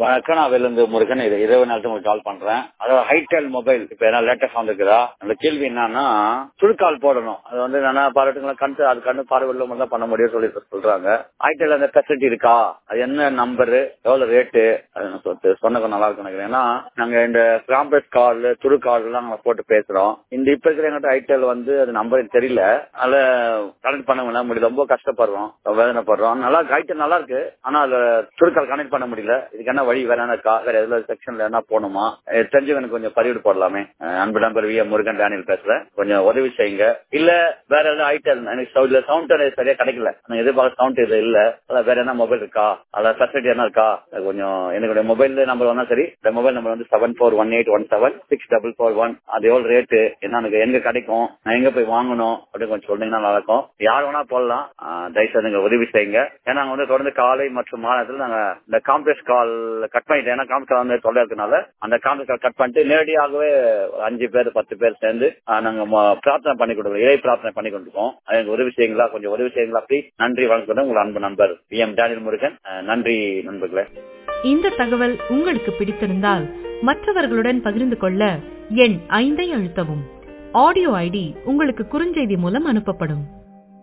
வணக்கம் நான் வெளிலிருந்து முருகன் இது இரவு நேரத்துக்கு உங்களுக்கு கால் பண்றேன் அதாவது ஹைடெல் மொபைல் இப்ப என்ன லேட்டஸ்ட் வந்துருக்குதா அந்த கேள்வி என்னன்னா சுருக்கால் போடணும் அது வந்து என்னன்னா பாராட்டுங்களா கண்டு அது கண்டு பார்வை உள்ளவங்க தான் பண்ண முடியும் சொல்லி சொல்றாங்க ஹைடெல் அந்த ஃபெசிலிட்டி இருக்கா அது என்ன நம்பரு எவ்வளவு ரேட்டு அது நான் சொத்து சொன்னது நல்லா இருக்கும் நினைக்கிறேன் ஏன்னா நாங்க இந்த காம்பஸ் கால் துரு கால் எல்லாம் நாங்க போட்டு பேசுறோம் இந்த இப்ப இருக்கிற எங்கிட்ட ஹைடெல் வந்து அது நம்பர் எனக்கு தெரியல அதனால கனெக்ட் பண்ண முடியல முடியல ரொம்ப கஷ்டப்படுறோம் வேதனைப்படுறோம் நல்லா ஹைடெல் நல்லா இருக்கு ஆனா அதுல துருக்கால் கனெக்ட் பண்ண முடியல இதுக்கு என்ன வழி வேற என்ன இருக்கா வேற எதுல செக்ஷன்ல என்ன போகணுமா அஹ் தெரிஞ்சவனுக்கு கொஞ்சம் பதிவிடு போடலாமே அஹ் அன்பு number V M Murugan Daniel பேசுறேன் கொஞ்சம் உதவி செய்யுங்க இல்ல வேற ஏதாவது ஐட்டல் எனக்கு சவு- இல்ல சவுண்ட் சரியா கிடைக்கல நான் எதிர்பார்க்க சவுண்ட் இது இல்ல அதான் வேற என்ன மொபைல் இருக்கா அதான் ஃபெசிலிட்டி என்ன இருக்கா அது கொஞ்சம் என்னுடைய மொபைல் நம்பர் வந்தா சரி இந்த மொபைல் நம்பர் வந்து seven four one eight one seven six double four one அது எவ்வளவு ரேட்டு என்ன எனக்கு எங்க கிடைக்கும் நான் எங்க போய் வாங்கணும் அப்படின்னு கொஞ்சம் சொன்னீங்கன்னா நல்லா இருக்கும் யார் வேணா போடலாம் அஹ் தயவுசெய்து நீங்க உதவி செய்யுங்க ஏன்னா நாங்க வந்து தொடர்ந்து காலை மற்றும் மாநிலத்தில் நாங்க இந்த காம்ப்ளெக்ஸ் கால் கட் பண்ணிட்டேன் ஏன்னா காம்ப்ளெக்ஸ் கால் வந்து தொல்லை இருக்கனால அந்த காம்ப்ளெக்ஸ் கால் கட் பண்ணிட்டு நேரடியாகவே ஒரு அஞ்சு பேர் பத்து பேர் சேர்ந்து அஹ், நாங்க ம- பிரார்த்தனை பண்ணி கொடுக்குறோம் இறை பிரார்த்தனை பண்ணி கொண்டிருக்கோம் அது எனக்கு உதவி செய்யுங்களா கொஞ்சம் உதவி செய்யுங்களா ப்ளீஸ் நன்றி வணக்கம் உங்கள் அன்பு நண்பர் வி எம் டேனியல் முருகன் அஹ், நன்றி நண்பர்களே இந்த தகவல் உங்களுக்கு பிடித்திருந்தால் மற்றவர்களுடன் பகிர்ந்து கொள்ள எண் ஐந்தை அழுத்தவும் ஆடியோ ஐடி உங்களுக்கு குறுஞ்செய்தி மூலம் அனுப்பப்படும்